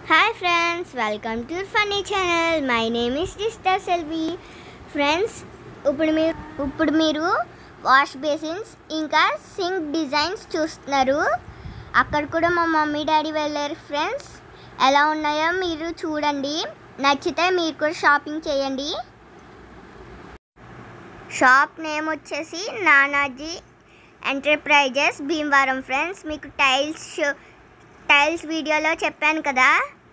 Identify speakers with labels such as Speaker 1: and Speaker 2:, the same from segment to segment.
Speaker 1: hi friends welcome to funny channel my name is డిస్టర్ Selvi friends ఇప్పుడు మీరు ఇప్పుడు మీరు వాష్ బేసిన్స్ ఇంకా సింక్ డిజైన్స్ చూస్తున్నారు అక్కడ కూడా మా మమ్మీ డాడీ వెళ్ళారు ఫ్రెండ్స్ ఎలా ఉన్నాయో మీరు చూడండి నచ్చితే మీరు కూడా షాపింగ్ చేయండి షాప్ నేమ్ వచ్చేసి నానాజీ ఎంటర్ప్రైజెస్ భీమవరం ఫ్రెండ్స్ మీకు టైల్స్ షో టైల్స్ వీడియోలో చెప్పాను కదా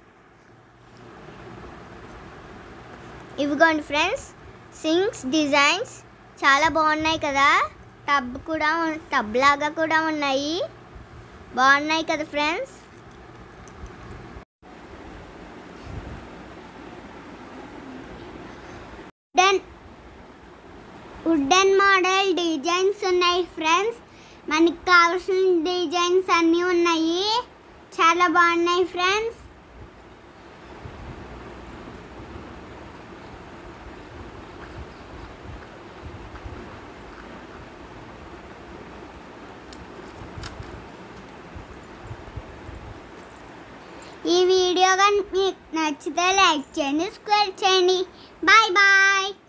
Speaker 1: ఇవిగోండి ఫ్రెండ్స్ సింక్స్ డిజైన్స్ చాలా బాగున్నాయి కదా టబ్ కూడా ఉన్- టబ్ లాగా కూడా ఉన్నాయి బాగున్నాయి కదా friends
Speaker 2: wooden wooden model designs ఉన్నాయి ఫ్రెండ్స్ మనకి కావాల్సిన డిజైన్స్ అన్నీ ఉన్నాయి చాలా బాగున్నాయి ఫ్రెండ్స్ ఈ వీడియో కానీ మీకు నచ్చితే లైక్ చేయండి స్క్వేర్ చేయండి బాయ్ బాయ్